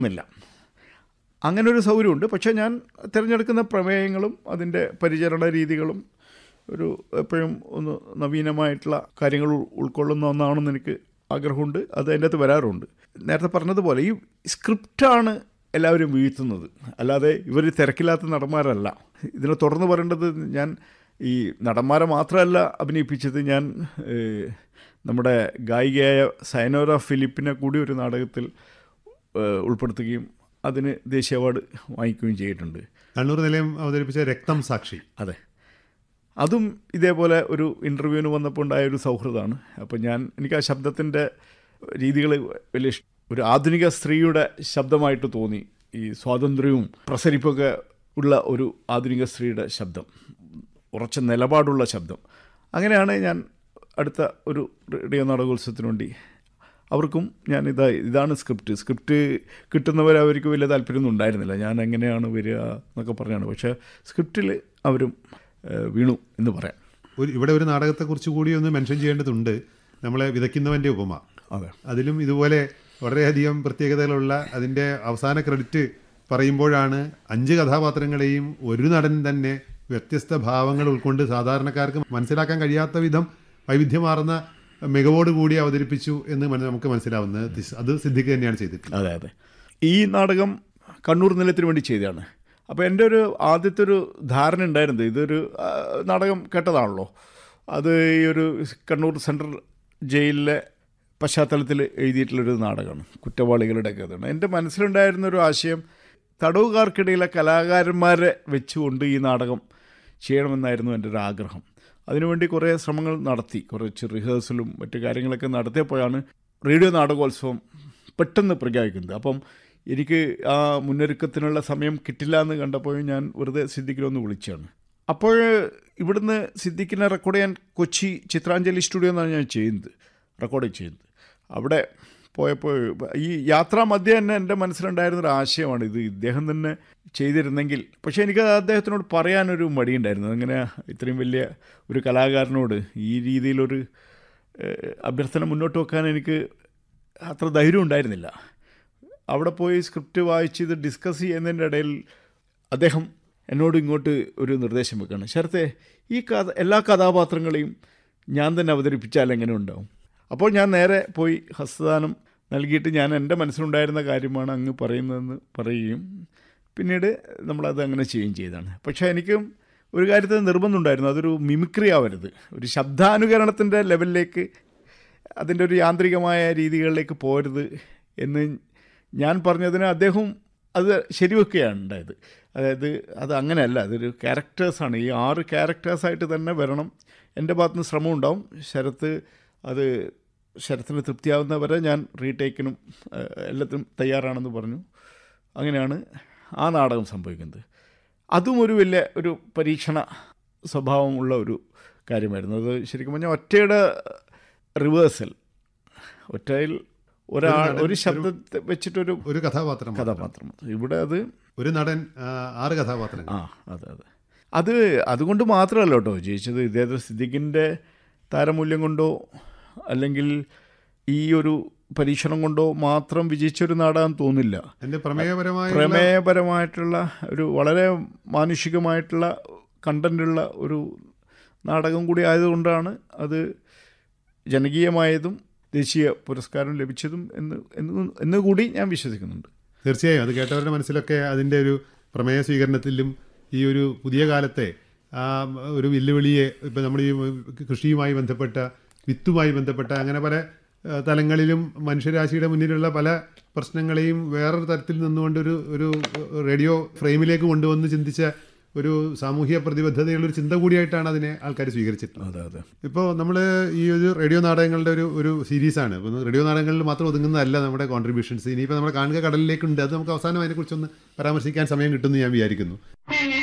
എന്നില്ല അങ്ങനെ ഒരു സൗകര്യമുണ്ട് പക്ഷേ ഞാൻ തിരഞ്ഞെടുക്കുന്ന പ്രമേയങ്ങളും അതിൻ്റെ പരിചരണ രീതികളും ഒരു എപ്പോഴും ഒന്ന് നവീനമായിട്ടുള്ള കാര്യങ്ങൾ ഉൾ- ഉൾക്കൊള്ളുന്ന ഒന്നാണെന്ന് എനിക്ക് ആഗ്രഹമുണ്ട് അത് അതിൻ്റെ അകത്ത് വരാറുണ്ട് നേരത്തെ പറഞ്ഞതുപോലെ ഈ സ്ക്രിപ്റ്റാണ് എല്ലാവരും വീഴ്ത്തുന്നത് അല്ലാതെ ഇവർ തിരക്കില്ലാത്ത നടന്മാരല്ല ഇതിനെ തുടർന്ന് പറയേണ്ടത് ഞാൻ ഈ നടന്മാരെ മാത്രമല്ല അഭിനയിപ്പിച്ചത് ഞാൻ ഏഹ്, നമ്മുടെ ഗായികയായ സൈനോര ഫിലിപ്പിനെ കൂടി ഒരു നാടകത്തിൽ ഏഹ്, ഉൾപ്പെടുത്തുകയും അതിന് ദേശീയ അവാർഡ് വാങ്ങിക്കുകയും ചെയ്തിട്ടുണ്ട് കണ്ണൂർ നിലയം അവതരിപ്പിച്ച രക്തം സാക്ഷി അതെ അതും ഇതേപോലെ ഒരു ഇൻ്റർവ്യൂവിന് വന്നപ്പോൾ ഉണ്ടായ ഒരു സൗഹൃദമാണ് അപ്പോൾ ഞാൻ എനിക്ക് ആ ശബ്ദത്തിൻ്റെ രീതികൾ വലിയ ഇഷ്- ഒരു ആധുനിക സ്ത്രീയുടെ ശബ്ദമായിട്ട് തോന്നി ഈ സ്വാതന്ത്ര്യവും പ്രസരിപ്പൊക്കെ ഉള്ള ഒരു ആധുനിക സ്ത്രീയുടെ ശബ്ദം ഉറച്ച നിലപാടുള്ള ശബ്ദം അങ്ങനെയാണ് ഞാൻ അടുത്ത ഒരു റേഡിയോ നാടകോത്സവത്തിന് വേണ്ടി അവർക്കും ഞാൻ ഇതാ ഇതാണ് സ്ക്രിപ്റ്റ് സ്ക്രിപ്റ്റ് കിട്ടുന്നവരെ അവർക്ക് വലിയ താല്പര്യമൊന്നും ഉണ്ടായിരുന്നില്ല ഞാൻ എങ്ങനെയാണ് വരിക എന്നൊക്കെ പറഞ്ഞാണ് പക്ഷേ സ്ക്രിപ്റ്റിൽ അവരും ഏഹ്, വീണു എന്ന് പറയാം ഒരു ഇവിടെ ഒരു നാടകത്തെക്കുറിച്ച് കൂടി ഒന്ന് മെൻഷൻ ചെയ്യേണ്ടതുണ്ട് നമ്മളെ വിതയ്ക്കുന്നവൻ്റെ ഉപമ അതെ അതിലും ഇതുപോലെ വളരെയധികം പ്രത്യേകതകളുള്ള അതിൻ്റെ അവസാന ക്രെഡിറ്റ് പറയുമ്പോഴാണ് അഞ്ച് കഥാപാത്രങ്ങളെയും ഒരു നടൻ തന്നെ വ്യത്യസ്ത ഭാവങ്ങൾ ഉൾക്കൊണ്ട് സാധാരണക്കാർക്ക് മനസ്സിലാക്കാൻ കഴിയാത്ത വിധം വൈവിധ്യമാർന്ന മികവോട് കൂടി അവതരിപ്പിച്ചു എന്ന് മന- നമുക്ക് മനസ്സിലാവുന്നത് ദിസ്- അത് സിദ്ധിക്ക് തന്നെയാണ് ചെയ്തിട്ടുള്ളത് അതെ അതെ ഈ നാടകം കണ്ണൂർ നിലയത്തിന് വേണ്ടി ചെയ്തതാണ് അപ്പോൾ എൻ്റെ ഒരു ആദ്യത്തെ ഒരു ധാരണ ഉണ്ടായിരുന്നത് ഇതൊരു ആ, നാടകം കേട്ടതാണല്ലോ അത് ഈ ഒരു കണ്ണൂർ സെൻട്രൽ ജയിലിലെ പശ്ചാത്തലത്തിൽ എഴുതിയിട്ടുള്ളൊരു നാടകമാണ് കുറ്റവാളികളുടെ കഥയാണ് എൻ്റെ മനസ്സിലുണ്ടായിരുന്ന ഒരു ആശയം തടവുകാർക്കിടയിലെ കലാകാരന്മാരെ വെച്ചുകൊണ്ട് ഈ നാടകം ചെയ്യണമെന്നായിരുന്നു എൻ്റെ ഒരു ആഗ്രഹം അതിനുവേണ്ടി കുറേ ശ്രമങ്ങൾ നടത്തി കുറച്ച് റിഹേഴ്സലും മറ്റു കാര്യങ്ങളൊക്കെ നടത്തിയപ്പോഴാണ് റേഡിയോ നാടകോത്സവം പെട്ടെന്ന് പ്രഖ്യാപിക്കുന്നത് അപ്പം എനിക്ക് ആ മുന്നൊരുക്കത്തിനുള്ള സമയം കിട്ടില്ല എന്ന് കണ്ടപ്പോൾ ഞാൻ വെറുതെ സിദ്ദിഖിലൊന്ന് വിളിച്ചാണ് അപ്പോൾ ഇവിടുന്ന് സിദ്ദിഖിനെ റെക്കോർഡ് ചെയ്യാൻ കൊച്ചി ചിത്രാഞ്ജലി സ്റ്റുഡിയോ എന്നാണ് ഞാൻ ചെയ്യുന്നത് റെക്കോർഡ് ചെയ്യുന്നത് അവിടെ പോയപ്പോൾ ഈ യാത്രാ മധ്യ തന്നെ എൻ്റെ മനസ്സിലുണ്ടായിരുന്ന ഒരു ആശയമാണ് ഇത് ഇദ്ദേഹം തന്നെ ചെയ്തിരുന്നെങ്കിൽ പക്ഷേ എനിക്ക് അദ്ദേഹത്തിനോട് പറയാനൊരു മടിയുണ്ടായിരുന്നു അങ്ങനെ ഇത്രയും വലിയ ഒരു കലാകാരനോട് ഈ രീതിയിലൊരു ഏഹ്, അഭ്യർത്ഥന മുന്നോട്ട് വെക്കാൻ എനിക്ക് അത്ര ധൈര്യം ഉണ്ടായിരുന്നില്ല അവിടെ പോയി സ്ക്രിപ്റ്റ് വായിച്ച് ഇത് ഡിസ്കസ് ചെയ്യുന്നതിൻ്റെ ഇടയിൽ അദ്ദേഹം എന്നോട് ഇങ്ങോട്ട് ഒരു നിർദ്ദേശം വെക്കുകയാണ് ശരത്തെ ഈ കഥ എല്ലാ കഥാപാത്രങ്ങളെയും ഞാൻ തന്നെ അവതരിപ്പിച്ചാൽ എങ്ങനെ ഉണ്ടാവും അപ്പോൾ ഞാൻ നേരെ പോയി ഹസ്തദാനം നൽകിയിട്ട് ഞാൻ എൻ്റെ മനസ്സിലുണ്ടായിരുന്ന കാര്യമാണ് അങ്ങ് പറയുന്നതെന്ന് പറയുകയും പിന്നീട് നമ്മളത് അങ്ങനെ ചെയ്യുകയും ചെയ്തതാണ് പക്ഷേ എനിക്കും ഒരു കാര്യത്തിൽ നിർബന്ധമുണ്ടായിരുന്നു അതൊരു മിമിക്രി ആവരുത് ഒരു ശബ്ദാനുകരണത്തിൻ്റെ ലെവലിലേക്ക് അതിൻ്റെ ഒരു യാന്ത്രികമായ രീതികളിലേക്ക് പോരുത് എന്ന് ഞാൻ പറഞ്ഞതിന് അദ്ദേഹം അത് ശരിവെക്കുകയാണ് ഉണ്ടായത് അതായത് അത് അങ്ങനെയല്ല അതൊരു ക്യാരക്ടേഴ്സാണ് ഈ ആറ് ക്യാരക്ടേഴ്സായിട്ട് തന്നെ വരണം എൻ്റെ ഭാഗത്തുനിന്ന് ശ്രമം ഉണ്ടാവും ശരത്ത് അത് ശരത്തിന് തൃപ്തിയാവുന്നവരെ ഞാൻ റീടേക്കിനും ഏഹ്, എല്ലാത്തിനും തയ്യാറാണെന്ന് പറഞ്ഞു അങ്ങനെയാണ് ആ നാടകം സംഭവിക്കുന്നത് അതും ഒരു വലിയ ഒരു പരീക്ഷണ സ്വഭാവമുള്ള ഒരു കാര്യമായിരുന്നു അത് ശരിക്കും പറഞ്ഞാൽ ഒറ്റയുടെ റിവേഴ്സൽ ഒറ്റയിൽ ഒരാൾ ഒരു ശബ്ദത്തെ വെച്ചിട്ടൊരു ഒരു കഥാപാത്രം കഥാപാത്രം ഇവിടെ അത് ഒരു നടൻ ആ, ആറ് കഥാപാത്രങ്ങൾ ആ അതെ അതെ അത് അതുകൊണ്ട് മാത്രമല്ല കേട്ടോ ജയിച്ചത് ഇദ്ദേഹത്തെ സിദ്ദിഖിൻ്റെ താരമൂല്യം കൊണ്ടോ അല്ലെങ്കിൽ ഈ ഒരു പരീക്ഷണം കൊണ്ടോ മാത്രം വിജയിച്ചൊരു നാടാന്ന് തോന്നില്ല എൻ്റെ പ്രമേയപരമായ പ്രമേയപരമായിട്ടുള്ള ഒരു വളരെ മാനുഷികമായിട്ടുള്ള കണ്ടൻ്റുള്ള ഒരു നാടകം കൂടി ആയതുകൊണ്ടാണ് അത് ജനകീയമായതും ദേശീയ പുരസ്കാരം ലഭിച്ചതും എന്ന് എന്ന് എന്ന് കൂടി ഞാൻ വിശ്വസിക്കുന്നുണ്ട് തീർച്ചയായും അത് കേട്ടവരുടെ മനസ്സിലൊക്കെ അതിൻ്റെ ഒരു പ്രമേയ സ്വീകരണത്തിലും ഈ ഒരു പുതിയ കാലത്തെ ആ ഒരു വെല്ലുവിളിയെ ഇപ്പം നമ്മൾ ഈ കൃഷിയുമായി ബന്ധപ്പെട്ട വിത്തുമായി ബന്ധപ്പെട്ട അങ്ങനെ പല ആ, തലങ്ങളിലും മനുഷ്യരാശിയുടെ മുന്നിലുള്ള പല പ്രശ്നങ്ങളെയും വേറൊരു തരത്തിൽ നിന്നുകൊണ്ട് ഒരു ഒരു റേഡിയോ ഫ്രെയിമിലേക്ക് കൊണ്ടുവന്ന് ചിന്തിച്ച ഒരു സാമൂഹിക പ്രതിബദ്ധതയുള്ളൊരു ചിന്ത കൂടിയായിട്ടാണ് അതിനെ ആൾക്കാർ സ്വീകരിച്ചിട്ടുള്ളത് അതെ അതെ ഇപ്പോൾ നമ്മൾ ഈ ഒരു റേഡിയോ നാടകങ്ങളുടെ ഒരു ഒരു സീരീസാണ് ഇപ്പോൾ റേഡിയോ നാടകങ്ങളിൽ മാത്രം ഒതുങ്ങുന്നതല്ല നമ്മുടെ കോൺട്രിബ്യൂഷൻസ് ഇനിയിപ്പോൾ നമ്മുടെ കാണുക കടലിലേക്കുണ്ട് അത് നമുക്ക് അവസാനം അതിനെക്കുറിച്ചൊന്ന് പരാമർശിക്കാൻ സമയം കിട്ടുമെന്ന് ഞാൻ വിചാരിക്കുന്നു